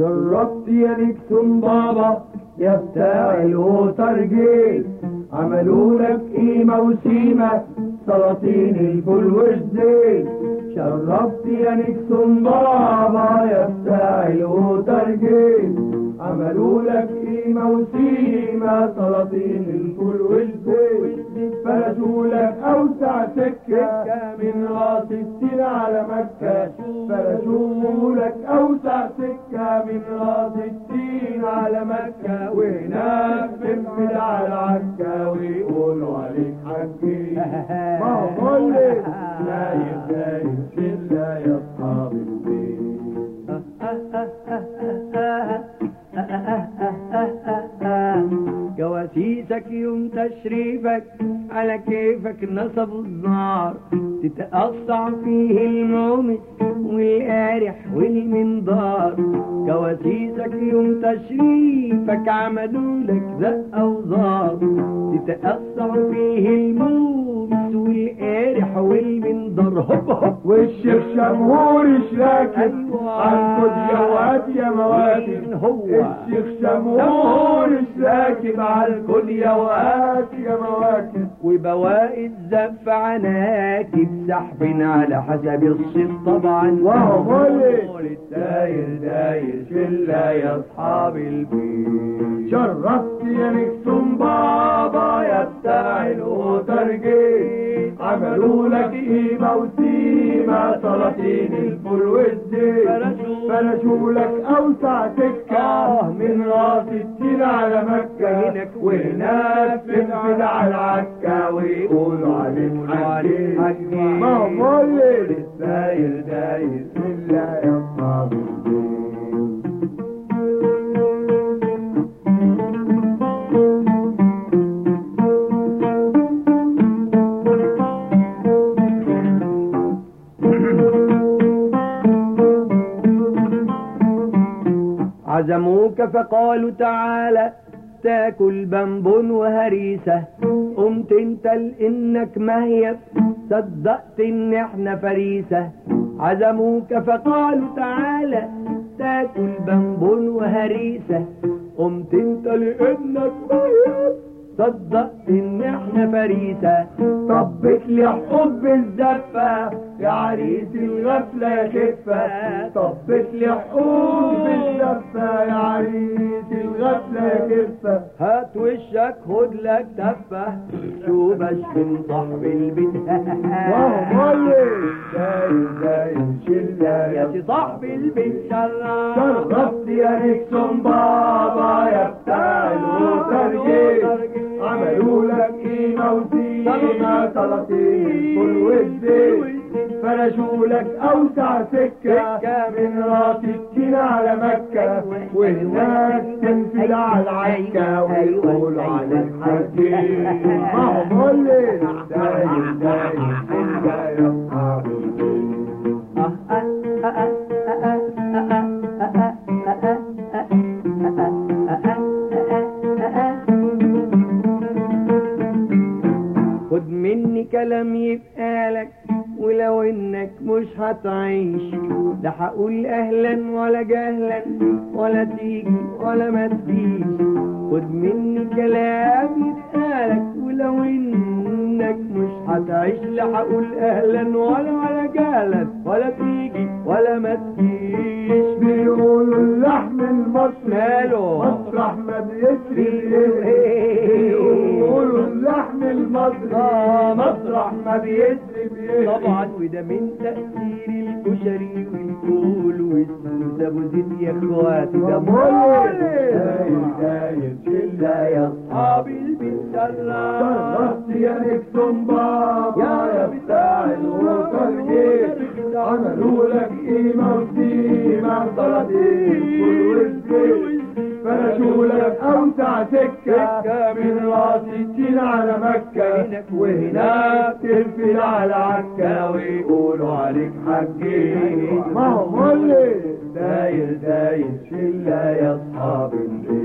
شربت يا نكسون بابا يا بتاع الوترجيت عملوا لك قيمة وسيمة سلاطين الفول والزيت شربت يا نكسون بابا يا بتاع الوترجيت عملوا لك قيمة وسيمة سلاطين الفول والزيت فرشوا لك أوسع سكة من راس السين على مكة فرشوا لك أوسع سكة من راس السين على مكة وهناك بنفل على عكا ويقولوا عليك حكي ما هو كل نايم نايم شلة يا أصحاب البيت جواسيسك يوم تشريفك على كيفك نصب النار تتقطع فيه المومس والقارح والمنظار جواسيسك يوم تشريفك عملوا لك زقة وزار تتقطع فيه المومس والقارح والمنظار هوب هوب والشيخ شمهور شلاكي أيوة. عنكد يا واد يا مواد مين هو؟ الشيخ شمهور شلاكي مع الكل يا واد يا مواكب وبواقي الزف عناكب سحب على حسب الصيت طبعا وهو مولد داير داير شلة يا اصحاب البيت شرفت يا نكسون بابا يا بتاع الوترجيت عملوا لك قيمة وسيمة سلاطين الفول والزيت فرشوا- فرشوا لك أوسع سكة من راس الدين على مكة هناك وهناك بنفل على العكا ويقولوا عليك عليك حكي حكي. ما هو مولد داير داير إلا يا أصحاب البيت عزموك فقالوا تعالى تاكل بنبون وهريسة قمت انت لانك مهيب صدقت ان احنا فريسة عزموك فقالوا تعالى تاكل بنبون وهريسة قمت انت لانك مهيب صدقت ان احنا فريسة طبت لي حب الزفة يا عريس الغفلة يا خفة طبت لي حب الزفة يا عريس الغفلة يا خفة هات وشك خد لك تفة شوبش من صاحب البيت وهو مولد داير داير شلة يا سي صاحب البيت شرف شرفت يا نيكسون بابا يا بتاع الوترجيت عملوا لك قيمة وسيمة سلاطين فول والزيت فرشوا لك أوسع سكة من راس التين على مكة وهناك تنفل على العكا ويقولوا عليك حكيم ما هو مولد داير داير إلا يا أصحاب البيت خد مني كلام يبقى لك ولو انك مش هتعيش لا هقول اهلا ولا جهلا ولا تيجي ولا ما تجيش خد مني كلام يبقى لك ولو انك مش هتعيش لا هقول اهلا ولا ولا جهلا ولا تيجي ولا ما تجيش بيقولوا اللحم المصري ماله؟ مطرح ما بيسري بيقولوا إيه؟ بيقولوا اللحم المصري آه، مطرح ما بيسري بيسري طبعا وده من تأثير الكشري والفول والسوس ابو زيد يا اخواتي ده مولد مولد داير داير شلة يا اصحاب البيت شرف شرفت يا نيكسون بابا يا بتاع الوترجيت عملوا لك قيمة وسيمة سلاطين فول والزيت فرشوا لك أوسع سكة من راس التين على مكة وهناك تنفل على عكا ويقولوا عليك حكيم ما هو مولد داير داير شلة يا أصحاب البيت